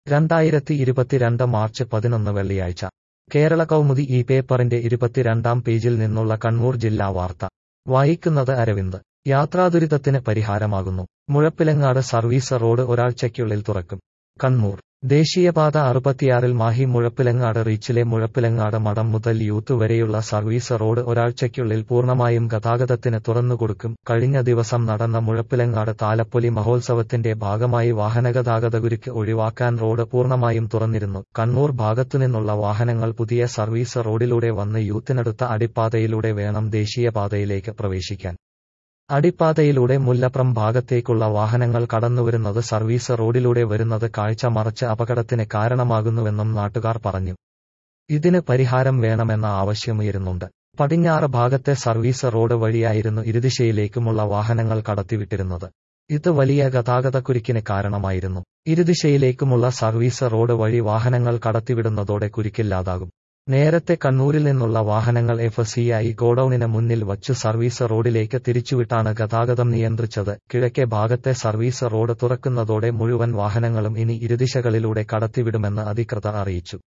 രണ്ടായിരത്തി ഇരുപത്തിരണ്ട് മാർച്ച് പതിനൊന്ന് വെള്ളിയാഴ്ച കേരള കൗമുദി ഈ പേപ്പറിന്റെ ഇരുപത്തിരണ്ടാം പേജിൽ നിന്നുള്ള കണ്ണൂർ ജില്ലാ വാർത്ത വായിക്കുന്നത് അരവിന്ദ് യാത്രാദുരിതത്തിന് പരിഹാരമാകുന്നു മുഴപ്പിലങ്ങാട് സർവീസ് റോഡ് ഒരാഴ്ചയ്ക്കുള്ളിൽ തുറക്കും കണ്ണൂർ ദേശീയപാത അറുപത്തിയാറിൽ മാഹി മുഴപ്പിലങ്ങാട് റീച്ചിലെ മുഴപ്പിലങ്ങാട് മഠം മുതൽ യൂത്ത് വരെയുള്ള സർവീസ് റോഡ് ഒരാഴ്ചയ്ക്കുള്ളിൽ പൂർണ്ണമായും ഗതാഗതത്തിന് തുറന്നുകൊടുക്കും കഴിഞ്ഞ ദിവസം നടന്ന മുഴപ്പിലങ്ങാട് താലപ്പൊലി മഹോത്സവത്തിന്റെ ഭാഗമായി വാഹനഗതാഗതകുരുക്ക് ഒഴിവാക്കാൻ റോഡ് പൂർണ്ണമായും തുറന്നിരുന്നു കണ്ണൂർ ഭാഗത്തുനിന്നുള്ള വാഹനങ്ങൾ പുതിയ സർവീസ് റോഡിലൂടെ വന്ന് യൂത്തിനടുത്ത അടിപ്പാതയിലൂടെ വേണം ദേശീയപാതയിലേക്ക് പ്രവേശിക്കാൻ അടിപ്പാതയിലൂടെ മുല്ലപ്രം ഭാഗത്തേക്കുള്ള വാഹനങ്ങൾ കടന്നുവരുന്നത് സർവീസ് റോഡിലൂടെ വരുന്നത് കാഴ്ച മറച്ച് അപകടത്തിന് കാരണമാകുന്നുവെന്നും നാട്ടുകാർ പറഞ്ഞു ഇതിന് പരിഹാരം വേണമെന്ന ആവശ്യമുയരുന്നുണ്ട് പടിഞ്ഞാറ് ഭാഗത്തെ സർവീസ് റോഡ് വഴിയായിരുന്നു ഇരുദിശയിലേക്കുമുള്ള വാഹനങ്ങൾ കടത്തിവിട്ടിരുന്നത് ഇത് വലിയ ഗതാഗതക്കുരുക്കിന് കാരണമായിരുന്നു ഇരുദിശയിലേക്കുമുള്ള സർവീസ് റോഡ് വഴി വാഹനങ്ങൾ കടത്തിവിടുന്നതോടെ കുരുക്കില്ലാതാകും നേരത്തെ കണ്ണൂരിൽ നിന്നുള്ള വാഹനങ്ങൾ എഫ് സി ഐ ഗോഡൌണിന് മുന്നിൽ വച്ചു സർവീസ് റോഡിലേക്ക് തിരിച്ചുവിട്ടാണ് ഗതാഗതം നിയന്ത്രിച്ചത് കിഴക്കേ ഭാഗത്തെ സർവീസ് റോഡ് തുറക്കുന്നതോടെ മുഴുവൻ വാഹനങ്ങളും ഇനി ഇരുദിശകളിലൂടെ കടത്തിവിടുമെന്ന് അധികൃതർ അറിയിച്ചു